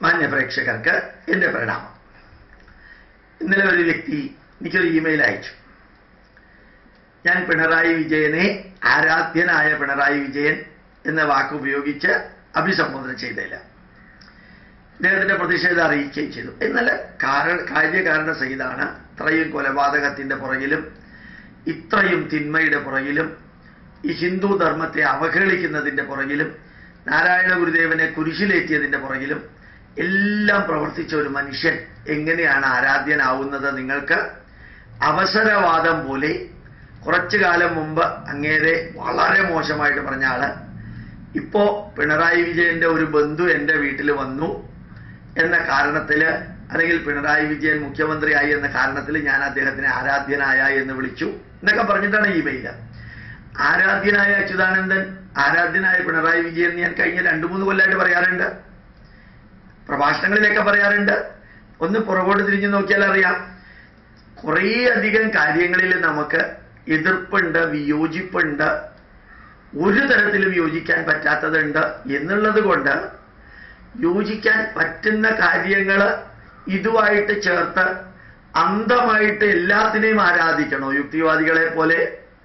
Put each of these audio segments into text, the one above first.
മാന്യ പ്രേക്ഷകർക്ക് എൻ്റെ പ്രണാമം ഇന്നലെ ഒരു വ്യക്തി എനിക്കൊരു ഇമെയിൽ അയച്ചു ഞാൻ പിണറായി വിജയനെ ആരാധ്യനായ പിണറായി വിജയൻ എന്ന വാക്ക് ഉപയോഗിച്ച് അഭിസംബോധന ചെയ്തില്ല അദ്ദേഹത്തിന്റെ പ്രതിഷേധം അറിയിക്കുകയും ചെയ്തു എന്നാൽ കാരണ കാര്യകാരണ സഹിതാണ് ഇത്രയും കൊലപാതകത്തിന്റെ പുറകിലും ഇത്രയും തിന്മയുടെ പുറകിലും ഈ ഹിന്ദു ധർമ്മത്തെ അവഹേളിക്കുന്നതിന്റെ പുറകിലും നാരായണ ഗുരുദേവനെ കുരിശിലേറ്റിയതിന്റെ പുറകിലും എല്ലാം പ്രവർത്തിച്ച ഒരു മനുഷ്യൻ എങ്ങനെയാണ് ആരാധ്യനാവുന്നത് നിങ്ങൾക്ക് അവസരവാദം പോലെ കുറച്ചു കാലം മുമ്പ് അങ്ങേരെ വളരെ മോശമായിട്ട് പറഞ്ഞ ആള് ഇപ്പോ പിണറായി വിജയന്റെ ഒരു ബന്ധു എന്റെ വീട്ടിൽ വന്നു എന്ന കാരണത്തില് അല്ലെങ്കിൽ പിണറായി വിജയൻ മുഖ്യമന്ത്രിയായി എന്ന കാരണത്തിൽ ഞാൻ അദ്ദേഹത്തിനെ ആരാധ്യനായ എന്ന് വിളിച്ചു എന്നൊക്കെ പറഞ്ഞിട്ടാണ് ഈ മെയില് ആരാധ്യനായ അച്യുതാനന്ദൻ ആരാധ്യനായ പിണറായി വിജയൻ ഞാൻ കഴിഞ്ഞ രണ്ടു മൂന്ന് കൊല്ലമായിട്ട് പറയാറുണ്ട് പ്രഭാഷണങ്ങളിലൊക്കെ പറയാറുണ്ട് ഒന്ന് പുറകോട്ട് തിരിഞ്ഞു നോക്കിയാൽ അറിയാം കുറേ അധികം കാര്യങ്ങളിൽ നമുക്ക് എതിർപ്പുണ്ട് വിയോജിപ്പുണ്ട് ഒരു തരത്തിലും യോജിക്കാൻ പറ്റാത്തതുണ്ട് എന്നുള്ളത് കൊണ്ട് യോജിക്കാൻ പറ്റുന്ന കാര്യങ്ങൾ ഇതുമായിട്ട് ചേർത്ത് അന്ധമായിട്ട് എല്ലാത്തിനെയും ആരാധിക്കണോ യുക്തിവാദികളെ പോലെ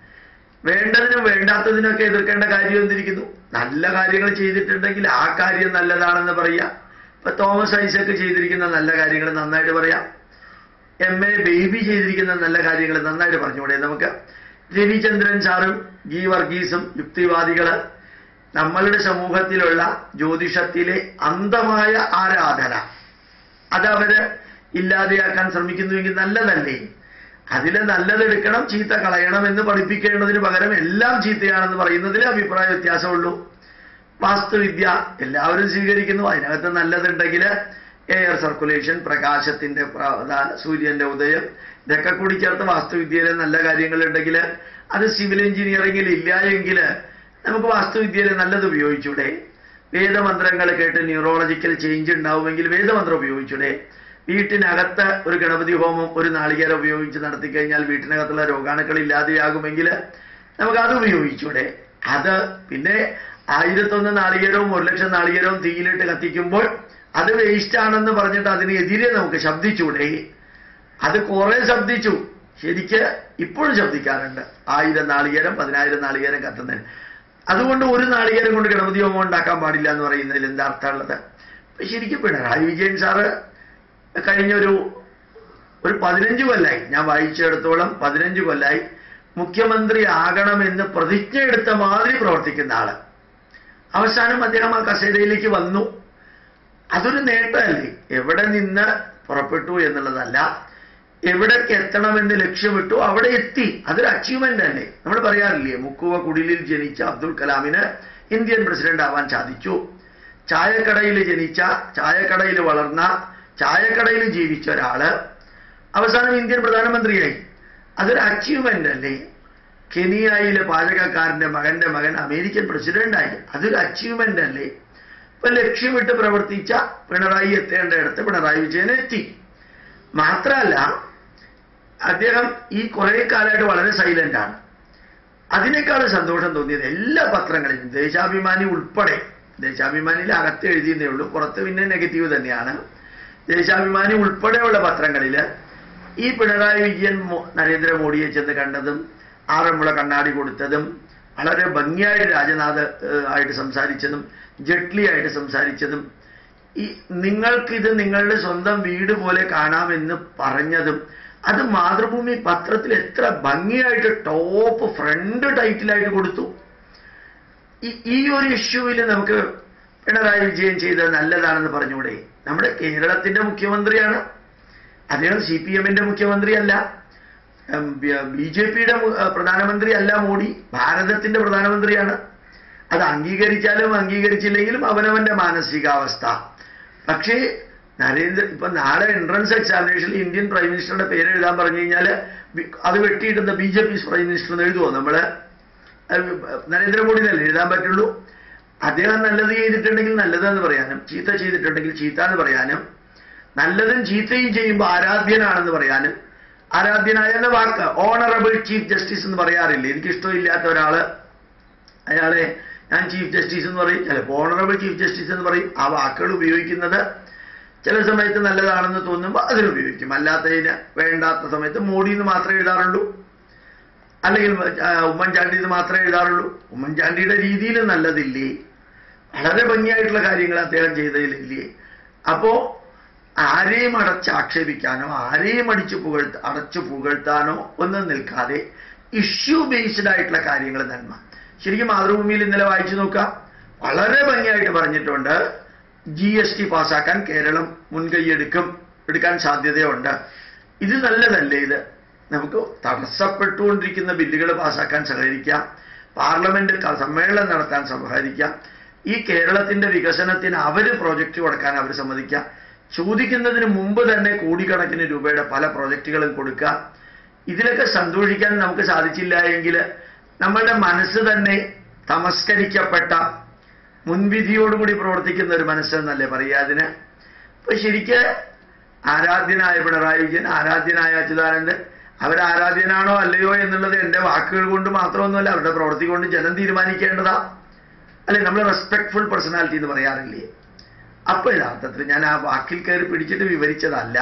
വേണ്ടതിനും വേണ്ടാത്തതിനൊക്കെ എതിർക്കേണ്ട കാര്യം എന്തിരിക്കുന്നു നല്ല കാര്യങ്ങൾ ചെയ്തിട്ടുണ്ടെങ്കിൽ ആ കാര്യം നല്ലതാണെന്ന് പറയാം ഇപ്പൊ തോമസ് ഐസക്ക് ചെയ്തിരിക്കുന്ന നല്ല കാര്യങ്ങൾ നന്നായിട്ട് പറയാം എം എ ബേബി ചെയ്തിരിക്കുന്ന നല്ല കാര്യങ്ങൾ നന്നായിട്ട് പറഞ്ഞുകൂടെ നമുക്ക് രവിചന്ദ്രൻ സാറും ജി വർഗീസും യുക്തിവാദികള് നമ്മളുടെ സമൂഹത്തിലുള്ള ജ്യോതിഷത്തിലെ അന്ധമായ ആരാധന അതവര് ഇല്ലാതെയാക്കാൻ ശ്രമിക്കുന്നുവെങ്കിൽ നല്ലതല്ലേ അതിലെ നല്ലതെടുക്കണം ചീത്ത കളയണം എന്ന് പഠിപ്പിക്കേണ്ടതിന് പകരം എല്ലാം ചീത്തയാണെന്ന് പറയുന്നതിൽ അഭിപ്രായ വ്യത്യാസമുള്ളൂ വാസ്തുവിദ്യ എല്ലാവരും സ്വീകരിക്കുന്നു അതിനകത്ത് നല്ലതുണ്ടെങ്കിൽ എയർ സർക്കുലേഷൻ പ്രകാശത്തിന്റെ പ്രാധാന സൂര്യന്റെ ഉദയം ഇതൊക്കെ കൂടി ചേർത്ത് വാസ്തുവിദ്യയിലെ നല്ല കാര്യങ്ങളുണ്ടെങ്കിൽ അത് സിവിൽ എഞ്ചിനീയറിംഗിൽ ഇല്ല എങ്കിൽ നമുക്ക് വാസ്തുവിദ്യയിൽ നല്ലത് ഉപയോഗിച്ചൂടെ വേദമന്ത്രങ്ങൾ കേട്ട് ന്യൂറോളജിക്കൽ ചേഞ്ച് ഉണ്ടാവുമെങ്കിൽ വേദമന്ത്രം ഉപയോഗിച്ചൂടെ വീട്ടിനകത്ത് ഒരു ഗണപതി ഹോമം ഒരു നാളികേരം ഉപയോഗിച്ച് നടത്തി കഴിഞ്ഞാൽ വീട്ടിനകത്തുള്ള രോഗാണുക്കൾ ഇല്ലാതെയാകുമെങ്കിൽ നമുക്ക് അത് ഉപയോഗിച്ചൂടെ അത് പിന്നെ ആയിരത്തൊന്ന് നാളികേരവും ഒരു ലക്ഷം നാളികേരവും തീയിലിട്ട് കത്തിക്കുമ്പോൾ അത് വേസ്റ്റ് ആണെന്ന് പറഞ്ഞിട്ട് അതിനെതിരെ നമുക്ക് ശബ്ദിച്ചൂടെ അത് കുറെ ശബ്ദിച്ചു ശരിക്ക് ഇപ്പോഴും ശബ്ദിക്കാറുണ്ട് ആയിരം നാളികേരം പതിനായിരം നാളികേരം കത്തുന്നതിന് അതുകൊണ്ട് ഒരു നാളികേരം കൊണ്ട് ഗണപതി ഹോമം ഉണ്ടാക്കാൻ പാടില്ല എന്ന് പറയുന്നതിൽ എന്താ അർത്ഥമുള്ളത് അപ്പൊ ശരിക്കും പിണറായി വിജയൻ സാറ് കഴിഞ്ഞൊരു ഒരു പതിനഞ്ച് കൊല്ലായി ഞാൻ വായിച്ചെടുത്തോളം പതിനഞ്ച് കൊല്ലായി മുഖ്യമന്ത്രി ആകണമെന്ന് പ്രതിജ്ഞ എടുത്ത മാതിരി പ്രവർത്തിക്കുന്ന ആള് അവസാനം അദ്ദേഹം ആ കസേരയിലേക്ക് വന്നു അതൊരു നേട്ടമല്ലേ എവിടെ നിന്ന് പുറപ്പെട്ടു എന്നുള്ളതല്ല എവിടേക്ക് എത്തണമെന്ന് ലക്ഷ്യമിട്ടു അവിടെ എത്തി അതൊരു അച്ചീവ്മെന്റ് അല്ലേ നമ്മൾ പറയാറില്ലേ മുക്കുവ കുടിലിൽ ജനിച്ച അബ്ദുൽ കലാമിന് ഇന്ത്യൻ പ്രസിഡന്റ് ആവാൻ സാധിച്ചു ചായക്കടയിൽ ജനിച്ച ചായക്കടയിൽ വളർന്ന ചായക്കടയിൽ ജീവിച്ച ഒരാള് അവസാനം ഇന്ത്യൻ പ്രധാനമന്ത്രിയായി അതൊരു അച്ചീവ്മെന്റ് അല്ലേ കെനിയയിലെ പാചകക്കാരന്റെ മകന്റെ മകൻ അമേരിക്കൻ പ്രസിഡന്റായി അതൊരു അച്ചീവ്മെന്റ് അല്ലേ ഇപ്പൊ ലക്ഷ്യമിട്ട് പ്രവർത്തിച്ച പിണറായി എത്തേണ്ടയിടത്ത് പിണറായി വിജയൻ എത്തി മാത്രമല്ല അദ്ദേഹം ഈ കുറെ കാലമായിട്ട് വളരെ സൈലന്റ് ആണ് അതിനേക്കാൾ സന്തോഷം തോന്നിയത് എല്ലാ പത്രങ്ങളിലും ദേശാഭിമാനി ഉൾപ്പെടെ ദേശാഭിമാനിയിൽ അകത്ത് എഴുതിയെന്നേ ഉള്ളൂ പുറത്ത് പിന്നെ നെഗറ്റീവ് തന്നെയാണ് ദേശാഭിമാനി ഉൾപ്പെടെയുള്ള പത്രങ്ങളിൽ ഈ പിണറായി വിജയൻ മോ- നരേന്ദ്രമോദിയെ ചെന്ന് കണ്ടതും ആറന്മുള കണ്ണാടി കൊടുത്തതും വളരെ ഭംഗിയായിട്ട് രാജനാഥ് ഏഹ്, ആയിട്ട് സംസാരിച്ചതും ജെട്ലി ആയിട്ട് സംസാരിച്ചതും ഈ നിങ്ങൾക്കിത് നിങ്ങളുടെ സ്വന്തം വീട് പോലെ കാണാമെന്ന് പറഞ്ഞതും അത് മാതൃഭൂമി പത്രത്തിൽ എത്ര ഭംഗിയായിട്ട് ടോപ്പ് ഫ്രണ്ട് ടൈറ്റിലായിട്ട് കൊടുത്തു ഈ- ഈ ഒരു ഇഷ്യൂവിൽ നമുക്ക് പിണറായി വിജയൻ ചെയ്തത് നല്ലതാണെന്ന് പറഞ്ഞുകൂടെ നമ്മുടെ കേരളത്തിന്റെ മുഖ്യമന്ത്രിയാണ് അദ്ദേഹം സി പി എമ്മിന്റെ മുഖ്യമന്ത്രിയല്ല ബി ജെ പിയുടെ പ്രധാനമന്ത്രി അല്ല മോഡി ഭാരതത്തിന്റെ പ്രധാനമന്ത്രിയാണ് അത് അംഗീകരിച്ചാലും അംഗീകരിച്ചില്ലെങ്കിലും അവനവന്റെ മാനസികാവസ്ഥ പക്ഷേ നരേന്ദ്ര ഇപ്പൊ നാളെ എൻട്രൻസ് എക്സാമിനേഷനിൽ ഇന്ത്യൻ പ്രൈം മിനിസ്റ്ററുടെ പേര് എഴുതാൻ പറഞ്ഞു കഴിഞ്ഞാൽ അത് വെട്ടിയിട്ടുന്ന B J P prime minister എന്ന് എഴുതുമോ നമ്മള് അത് നരേന്ദ്രമോദിനല്ലേ എഴുതാൻ പറ്റുള്ളൂ അദ്ദേഹം നല്ലത് ചെയ്തിട്ടുണ്ടെങ്കിൽ നല്ലതെന്ന് പറയാനും ചീത്ത ചെയ്തിട്ടുണ്ടെങ്കിൽ ചീത്ത എന്ന് പറയാനും നല്ലതും ചീത്തയും ചെയ്യുമ്പോൾ ആരാധ്യനാണെന്ന് പറയാനും ആരാധ്യനായ എന്ന വാക്ക് ഓണറബിൾ ചീഫ് ജസ്റ്റിസ് എന്ന് പറയാറില്ല എനിക്കിഷ്ടമില്ലാത്ത ഒരാള് അയാളെ ഞാൻ ചീഫ് ജസ്റ്റിസ് എന്ന് പറയും ചിലപ്പോൾ ഓണറബിൾ ചീഫ് ജസ്റ്റിസ് എന്ന് പറയും ആ വാക്കുകൾ ഉപയോഗിക്കുന്നത് ചില സമയത്ത് നല്ലതാണെന്ന് തോന്നുമ്പോൾ അതിൽ ഉപയോഗിക്കും അല്ലാത്തതിന് വേണ്ടാത്ത സമയത്ത് മോഡി എന്ന് മാത്രമേ എഴുതാറുള്ളൂ അല്ലെങ്കിൽ ആ, ഉമ്മൻചാണ്ടി എന്ന് മാത്രമേ എഴുതാറുള്ളൂ ഉമ്മൻചാണ്ടിയുടെ രീതിയിൽ നല്ലതില്ലേ വളരെ ഭംഗിയായിട്ടുള്ള കാര്യങ്ങൾ അദ്ദേഹം ചെയ്തതിലില്ലേ അപ്പോ ആരെയും അടച്ച് ആക്ഷേപിക്കാനോ ആരെയും അടിച്ചു പുകഴ്ത്ത അടച്ചു പുകഴ്ത്താനോ ഒന്നും നിൽക്കാതെ ഇഷ്യൂ ബേസ്ഡ് ആയിട്ടുള്ള കാര്യങ്ങൾ നന്മ ശരിക്കും മാതൃഭൂമിയിൽ ഇന്നലെ വായിച്ചു നോക്കാം വളരെ ഭംഗിയായിട്ട് പറഞ്ഞിട്ടുണ്ട് ജി എസ് ടി പാസ്സാക്കാൻ കേരളം മുൻകൈയെടുക്കും എടുക്കാൻ സാധ്യതയുണ്ട് ഇത് നല്ലതല്ലേ ഇത് നമുക്ക് തടസ്സപ്പെട്ടുകൊണ്ടിരിക്കുന്ന ബില്ലുകൾ പാസ്സാക്കാൻ സഹകരിക്കാം പാർലമെന്റ് ക- സമ്മേളനം നടത്താൻ സഹകരിക്കാം ഈ കേരളത്തിന്റെ വികസനത്തിന് അവര് പ്രോജക്റ്റ് കൊടുക്കാൻ അവർ സമ്മതിക്കാം ചോദിക്കുന്നതിന് മുമ്പ് തന്നെ കോടിക്കണക്കിന് രൂപയുടെ പല പ്രോജക്റ്റുകളും കൊടുക്കുക ഇതിലൊക്കെ സന്തോഷിക്കാൻ നമുക്ക് സാധിച്ചില്ല എങ്കിൽ നമ്മളുടെ മനസ്സ് തന്നെ തമസ്കരിക്കപ്പെട്ട മുൻവിധിയോടുകൂടി പ്രവർത്തിക്കുന്ന ഒരു മനസ്സെന്നല്ലേ പറയുക അതിന് അപ്പൊ ശരിക്ക് ആരാധ്യനായ പിണറായി വിജയൻ ആരാധ്യനായ അച്യുതാനന്ദൻ അവരാരാധ്യനാണോ അല്ലയോ എന്നുള്ളത് എൻ്റെ വാക്കുകൾ കൊണ്ട് മാത്രമൊന്നുമല്ല അവരുടെ പ്രവൃത്തി കൊണ്ട് ജനം തീരുമാനിക്കേണ്ടതാ അല്ലെ നമ്മൾ റെസ്പെക്ട്ഫുൾ പേഴ്സണാലിറ്റി എന്ന് പറയാറില്ലേ അപ്പൊ യഥാർത്ഥത്തിൽ ഞാൻ ആ വാക്കിൽ കയറി പിടിച്ചിട്ട് വിവരിച്ചതല്ല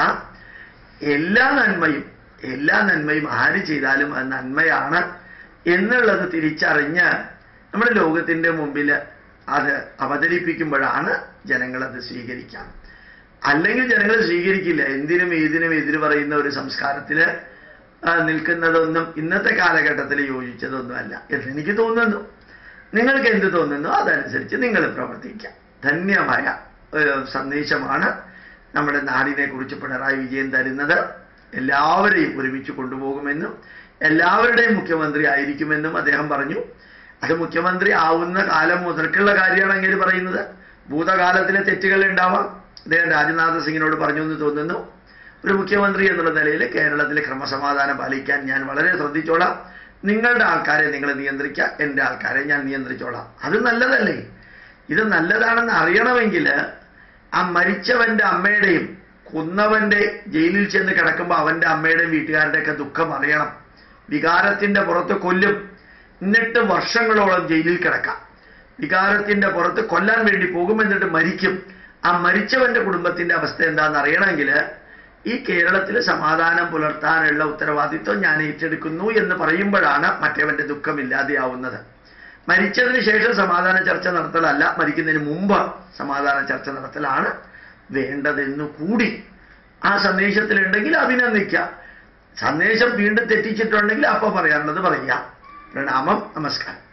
എല്ലാ നന്മയും എല്ലാ നന്മയും ആര് ചെയ്താലും അത് നന്മയാണ് എന്നുള്ളത് തിരിച്ചറിഞ്ഞ് നമ്മുടെ ലോകത്തിന്റെ മുമ്പിൽ അത് അവതരിപ്പിക്കുമ്പോഴാണ് ജനങ്ങൾ അത് സ്വീകരിക്കാം അല്ലെങ്കിൽ ജനങ്ങൾ സ്വീകരിക്കില്ല എന്തിനും ഏതിനും എതിര് പറയുന്ന ഒരു സംസ്കാരത്തില് ആ, നിൽക്കുന്നതൊന്നും ഇന്നത്തെ കാലഘട്ടത്തിൽ യോജിച്ചതൊന്നുമല്ല എന്ന് എനിക്ക് തോന്നുന്നു നിങ്ങൾക്ക് എന്ത് തോന്നുന്നു അതനുസരിച്ച് നിങ്ങൾ പ്രവർത്തിക്കാം ധന്യമായ ഒരു സന്ദേശമാണ് നമ്മുടെ നാടിനെ കുറിച്ച് പിണറായി വിജയൻ തരുന്നത് എല്ലാവരെയും ഒരുമിച്ച് കൊണ്ടുപോകുമെന്നും എല്ലാവരുടെയും മുഖ്യമന്ത്രി ആയിരിക്കുമെന്നും അദ്ദേഹം പറഞ്ഞു അത് മുഖ്യമന്ത്രി ആവുന്ന കാലം മുതൽക്കുള്ള കാര്യമാണ് അങ്ങനെ പറയുന്നത് ഭൂതകാലത്തിലെ തെറ്റുകൾ ഉണ്ടാവാം അദ്ദേഹം രാജ്നാഥ് സിംഗിനോട് പറഞ്ഞു എന്ന് തോന്നുന്നു ഒരു മുഖ്യമന്ത്രി എന്നുള്ള നിലയിൽ കേരളത്തിലെ ക്രമസമാധാനം പാലിക്കാൻ ഞാൻ വളരെ ശ്രദ്ധിച്ചോളാം നിങ്ങളുടെ ആൾക്കാരെ നിങ്ങൾ നിയന്ത്രിക്കുക എൻ്റെ ആൾക്കാരെ ഞാൻ നിയന്ത്രിച്ചോളാം അത് നല്ലതല്ലേ ഇത് നല്ലതാണെന്ന് അറിയണമെങ്കിൽ ആ മരിച്ചവന്റെ അമ്മയുടെയും കൊന്നവന്റെ ജയിലിൽ ചെന്ന് കിടക്കുമ്പോൾ അവന്റെ അമ്മയുടെയും വീട്ടുകാരുടെയൊക്കെ ദുഃഖം അറിയണം വികാരത്തിന്റെ പുറത്ത് കൊല്ലും എന്നിട്ട് വർഷങ്ങളോളം ജയിലിൽ കിടക്കാം വികാരത്തിന്റെ പുറത്ത് കൊല്ലാൻ വേണ്ടി പോകും എന്നിട്ട് മരിക്കും ആ മരിച്ചവന്റെ കുടുംബത്തിന്റെ അവസ്ഥ എന്താണെന്ന് അറിയണമെങ്കിൽ ഈ കേരളത്തിൽ സമാധാനം പുലർത്താനുള്ള ഉത്തരവാദിത്വം ഞാൻ ഏറ്റെടുക്കുന്നു എന്ന് പറയുമ്പോഴാണ് മറ്റവന്റെ ദുഃഖം ഇല്ലാതെയാവുന്നത് മരിച്ചതിന് ശേഷം സമാധാന ചർച്ച നടത്തലല്ല മരിക്കുന്നതിന് മുമ്പ് സമാധാന ചർച്ച നടത്തലാണ് വേണ്ടതെന്നു കൂടി ആ സന്ദേശത്തിലുണ്ടെങ്കിൽ അഭിനന്ദിക്കാം സന്ദേശം വീണ്ടും തെറ്റിച്ചിട്ടുണ്ടെങ്കിൽ അപ്പൊ പറയാനുള്ളത് പറയാം പ്രണാമം നമസ്കാരം